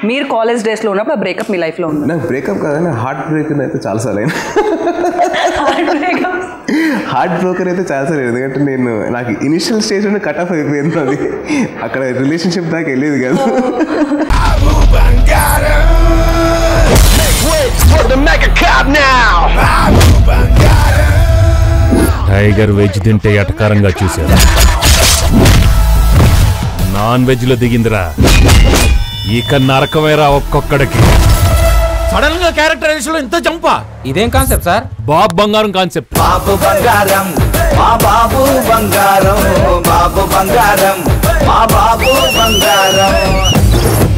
మీరు కాలేజ్ డేస్లో ఉన్నప్పుడు ఆ బ్రేకప్ మీ లైఫ్లో ఉంది నాకు బ్రేకప్ కాదని హార్ట్ బ్రేక్ అయితే చాలాసార్లు అయినా హార్ట్ బ్రోకర్ అయితే చాలాసార్లు అయింది. ఎందుకంటే నేను నాకు ఇనిషియల్ స్టేజ్లోనే కట్ ఆఫ్ అయిపోయింది అది అక్కడ రిలేషన్షిప్ దాకా వెళ్ళేది కాదు టైగర్ వెజ్ తింటే ఎటకారంగా చూశారు నాన్ వెజ్ లో దిగిందిరా ఇక నరకమేరా ఒక్కొక్కడికి సడన్ గా క్యారెక్టరైజేషన్ లో ఇంత చంపా ఇదేం కాన్సెప్ట్ సార్ బాబ్ బంగారం కాన్సెప్ట్ బాబు బంగారం మా బాబు బంగారం బాబు బంగారం మా బాబు బంగారం